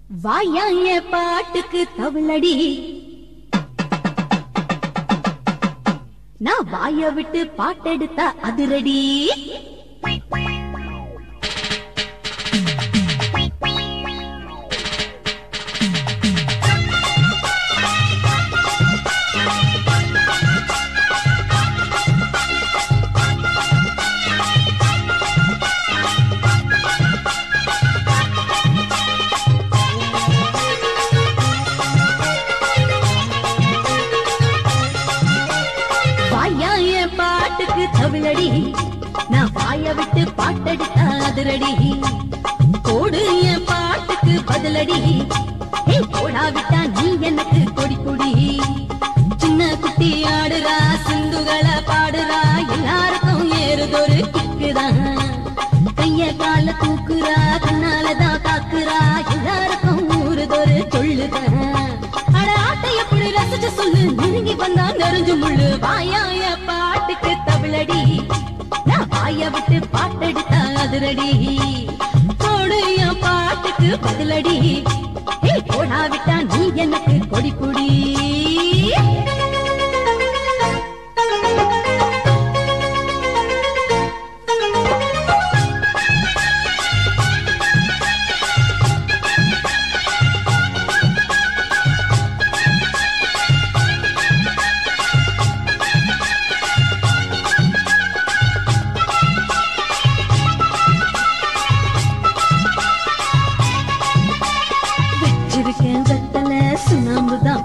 வாயா என் பாட்டுக்கு தவளடி நான் வாய விட்டு பாட்டெடுத்தா அதிரடி வாயா என் பாட்டுக்கு தவிழடி நான் வாய விட்டு பாட்டெடுத்தா அதிரடி கோடு என் பாட்டுக்கு பதிலடி ஏ போடா விட்டா நீ எனக்கு கொடி கொடி சின்ன குட்டி ஆடுறா சிந்துகளை பாடுறா எல்லாருக்கும் ஏறுதொரு கிக்குதான் கைய கால தூக்குறா கண்ணாலதான் காக்குறா எல்லாருக்கும் ஊறுதொரு சொல்லுதான் அட ஆட்டை எப்படி ரசிச்சு சொல்லு நெருங்கி வந்தா நெருஞ்சு முள்ளு வாயாய பாட்டுக்கு தவிழடி நான் வாய விட்டு பாட்டெடுத்தா அதிரடி போடு என் பாட்டுக்கு பதிலடி ஏய் போடா விட்டா நீ எனக்கு கொடி புடி வச்சிருக்கேன் வெத்தல சுண்ணாம்புதான்